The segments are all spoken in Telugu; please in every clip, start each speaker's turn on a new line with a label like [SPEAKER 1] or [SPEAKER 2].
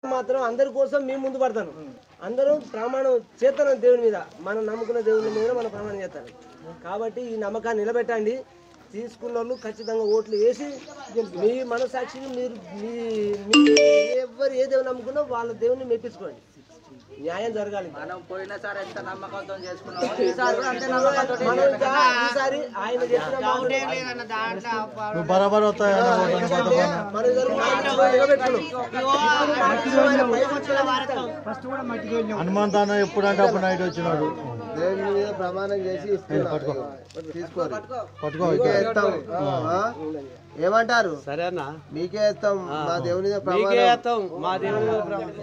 [SPEAKER 1] మాత్రం అందరి కోసం మేము ముందు పడతాను అందరూ ప్రమాణం చేస్తాను దేవుని మీద మనం నమ్ముకున్న దేవుని మీద మనం ప్రమాణం చేస్తాను కాబట్టి ఈ నమ్మకాన్ని నిలబెట్టండి తీసుకున్న వాళ్ళు ఖచ్చితంగా ఓట్లు వేసి మీ మనసాక్షిని మీరు మీ మీ- ఎవరు ఏ దేవుని నమ్ముకున్నా వాళ్ళ దేవుని మెప్పించుకోండి న్యాయం జరగాలి
[SPEAKER 2] మనం పోయినసారి ఎంత నమ్మకంతో చేసుకున్నాం ఈసారి కూడా అంతే నమ్మకంతో
[SPEAKER 1] మనం ఇంకా ఈసారి ఆయన చెప్పిన మాట
[SPEAKER 3] నువ్వు బరాబర్ వస్తాయి
[SPEAKER 1] మన ఇద్దరు మాట నిలబెట్టుకున్నాం. ఇప్పుడు మాకు ఆయన పైకి వచ్చేలా
[SPEAKER 3] హనుమంతాన ఎప్పుడంటే అప్పుడు నైట్ వచ్చినాడు
[SPEAKER 4] దేవుని మీద ప్రమాణం చేసి ఇస్తున్నా తీసుకోరు
[SPEAKER 3] పట్టుకో
[SPEAKER 4] మీకే ఇస్తాం ఆ? ఏమంటారు సరేనా మీకే ఇస్తాం మా దేవుని మీద ప్రమాణం
[SPEAKER 2] మా దేవుడు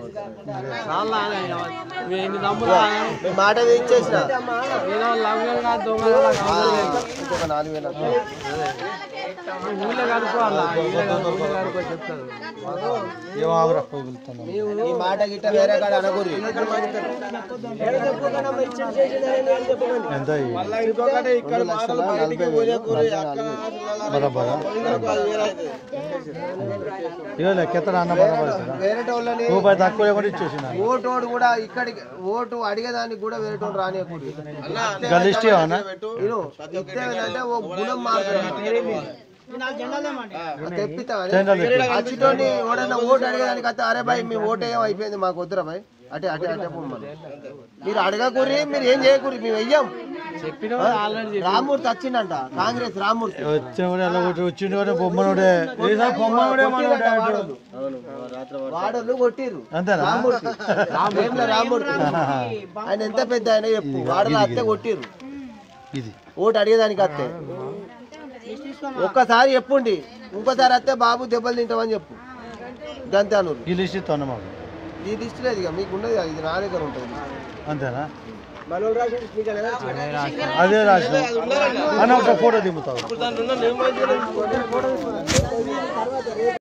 [SPEAKER 4] మీ మాట ఇచ్చేసిన ఇంకొక నాలుగు వేల
[SPEAKER 3] ఏమో ఆగురా వదులుతున్నాను.
[SPEAKER 4] ఈ మాట గిట్ట వేరే కాడ అనకూరి
[SPEAKER 1] ఏడ చెప్పుకోకుండా ఇచ్చేది చేసేది అని ఏం చెప్పకండి.
[SPEAKER 3] ఎంత అయ్యి?
[SPEAKER 4] రెండు లక్షల నలభై వేలు
[SPEAKER 3] బరాబరా ఇక లెక్కెత్తడా అన్న బరాబర్
[SPEAKER 4] వేరే వాళ్ళని
[SPEAKER 3] రూపాయి తక్కువ లేకుండా ఇచ్చేసిన
[SPEAKER 4] ఓటోడు కూడా ఇక్కడికి ఓటు అడిగేదానికి కూడా వేరే వాళ్ళు రానియకూడదు
[SPEAKER 3] గలిస్ట్ ఏమన్నా
[SPEAKER 4] నేను ఇస్తే ఓ గుణం మారుతుంది తెప్పిస్తామని
[SPEAKER 3] జెండాలు తెప్పి.
[SPEAKER 4] అచ్చితోని ఎవడన్నా ఓటు అడిగేదానికి అయితే అరే బాయ్ మీ ఓటు ఏం అయిపోయింది మాకు వద్దురా బాయ్ అటే అటే అటే పొమ్మని మీరు అడగకూరి మీరు ఏం చేయకూరి మేము వెయ్యం రామూర్తి వచ్చిండంట కాంగ్రెస్ రామూర్తి
[SPEAKER 3] వచ్చినవాడు ఎలా కొట్టి వచ్చిండే బొమ్మనుడే ఏదో బొమ్మనుడే మనోడే అంటాడు.
[SPEAKER 4] వాడోళ్ళు కొట్టిర్రు
[SPEAKER 3] అంతేనా
[SPEAKER 4] రామూర్తి వేముల రామూర్తి ఆయన ఎంత పెద్ద ఆయన చెప్పు వాడలో అత్తే కొట్టిర్రు
[SPEAKER 3] ఇది
[SPEAKER 4] ఓటు అడిగేదానికి అత్తే ఒక్కసారి చెప్పుండి ఇంకోసారి అత్తే బాబు దెబ్బలు తింటామని చెప్పు గంతే అనూరు
[SPEAKER 3] ఈ లిస్ట్ ఇస్తాను మాకు
[SPEAKER 4] ఈ లిస్ట్ లేదు ఇక మీకు ఉండదు ఇది నా దగ్గర ఉంటుంది
[SPEAKER 3] అంతేనా
[SPEAKER 1] మనోడు రాసి మీకు ఎలా
[SPEAKER 3] అదే రాసిన అన్న ఒక ఫోటో దిగుతావు